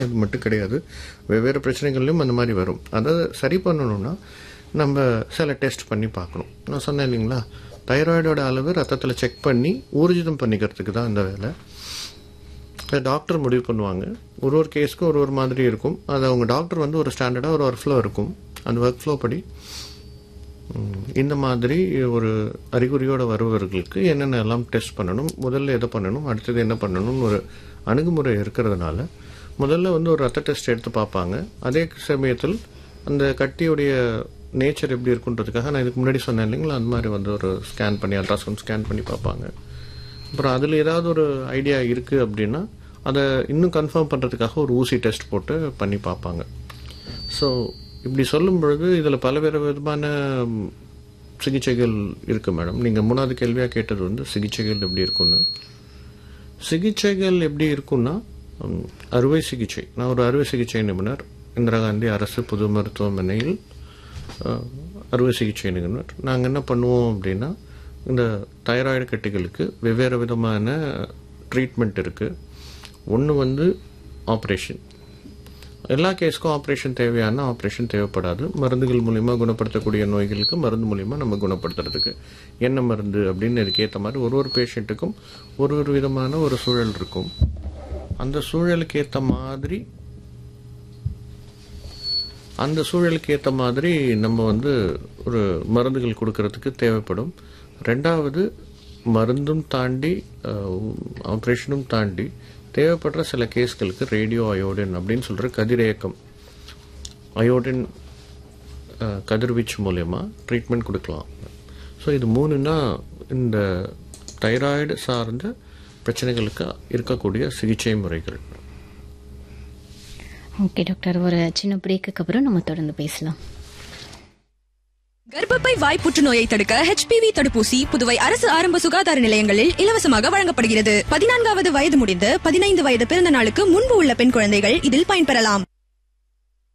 இது மட்டும் கிடையாது வெவ்வேறு பிரச்சனைகள்லையும் அந்த மாதிரி வரும் அதை சரி பண்ணணும்னா நம்ம சில டெஸ்ட் பண்ணி பார்க்கணும் நான் சொன்னேன் இல்லைங்களா தைராய்டோட அளவு ரத்தத்தில் செக் பண்ணி ஊர்ஜிதம் பண்ணிக்கிறதுக்கு தான் இந்த வேலை அதை டாக்டர் முடிவு பண்ணுவாங்க ஒரு ஒரு கேஸ்க்கும் ஒரு ஒரு மாதிரி இருக்கும் அது அவங்க டாக்டர் வந்து ஒரு ஸ்டாண்டர்டாக ஒரு ஒர்க் ஃப்ளோ இருக்கும் அந்த ஒர்க் ஃப்ளோ படி ம், இந்த மாதிரி ஒரு அறிகுறியோட வருபவர்களுக்கு என்னென்ன எல்லாம் டெஸ்ட் பண்ணணும் முதல்ல எதை பண்ணணும் அடுத்தது என்ன பண்ணணும்னு ஒரு அணுகுமுறை இருக்கிறதுனால முதல்ல வந்து ஒரு ரத்த டெஸ்ட் எடுத்து பார்ப்பாங்க அதே சமயத்தில் அந்த கட்டியுடைய நேச்சர் எப்படி இருக்குன்றதுக்காக நான் இதுக்கு முன்னாடி சொன்னேன் இல்லைங்களா அந்த மாதிரி வந்து ஒரு ஸ்கேன் பண்ணி அல்ட்ராசவுண்ட் ஸ்கேன் பண்ணி பார்ப்பாங்க அப்புறம் அதில் ஏதாவது ஒரு ஐடியா இருக்குது அப்படின்னா அதை இன்னும் கன்ஃபார்ம் பண்ணுறதுக்காக ஒரு ஊசி டெஸ்ட் போட்டு பண்ணி பார்ப்பாங்க ஸோ இப்படி சொல்லும் பொழுது இதில் பலவேறு விதமான ம், சிகிச்சைகள் இருக்குது மேடம் நீங்கள் மூணாவது கேள்வியாக கேட்டது வந்து சிகிச்சைகள் எப்படி இருக்குன்னு சிகிச்சைகள் எப்படி இருக்குன்னா ம், அறுவை சிகிச்சை நான் ஒரு அறுவை சிகிச்சை நிபுணர் இந்திரா காந்தி அரசு பொது மருத்துவமனையில் அஹ், அறுவை சிகிச்சை நிபுணர் நாங்கள் என்ன பண்ணுவோம் அப்படின்னா இந்த தைராய்டு கட்டிகளுக்கு வெவ்வேறு விதமான ட்ரீட்மெண்ட் இருக்குது ஒன்று வந்து ஆப்ரேஷன் எல்லா கேஸ்க்கும் ஆப்ரேஷன் தேவையான ஆப்ரேஷன் தேவைப்படாது மருந்துகள் மூலிமா குணப்படுத்தக்கூடிய நோய்களுக்கு மருந்து மூலிமா நம்ம குணப்படுத்துறதுக்கு என்ன மருந்து அப்படின்னு இதுக்கேற்ற மாதிரி ஒரு ஒரு பேஷண்ட்டுக்கும் ஒரு ஒரு விதமான ஒரு சூழல் இருக்கும் அந்த சூழலுக்கு ஏற்ற மாதிரி அந்த சூழலுக்கு ஏற்ற மாதிரி நம்ம வந்து ஒரு மருந்துகள் கொடுக்கறதுக்கு தேவைப்படும் ரெண்டாவது மருந்தும் தாண்டி ஆப்ரேஷனும் தாண்டி தேவைப்படுற சில கேஸ்களுக்கு ரேடியோ அயோடின் அப்படின்னு சொல்கிற கதிரியக்கம் அயோடின் அஹ், கதிர்வீச்சு மூலயமா ட்ரீட்மெண்ட் கொடுக்கலாம் ஸோ இது மூணுன்னா இந்த தைராய்டு சார்ந்த பிரச்சனைகளுக்கு இருக்கக்கூடிய சிகிச்சை முறைகள் ஓகே டாக்டர் ஒரு சின்ன பிரேக்குக்கு அப்புறம் நம்ம தொடர்ந்து பேசலாம் கர்ப்பப்பை வாய் புற்றுநோயை தடுக்க HPV தடுப்பூசி புதுவை அரசு ஆரம்ப சுகாதார நிலையங்களில் இலவசமாக வழங்கப்படுகிறது பதினான்காவது வயது முடிந்து பதினைந்து வயது பிறந்த நாளுக்கு முன்பு உள்ள பெண் குழந்தைகள் இதில் பயன்பெறலாம்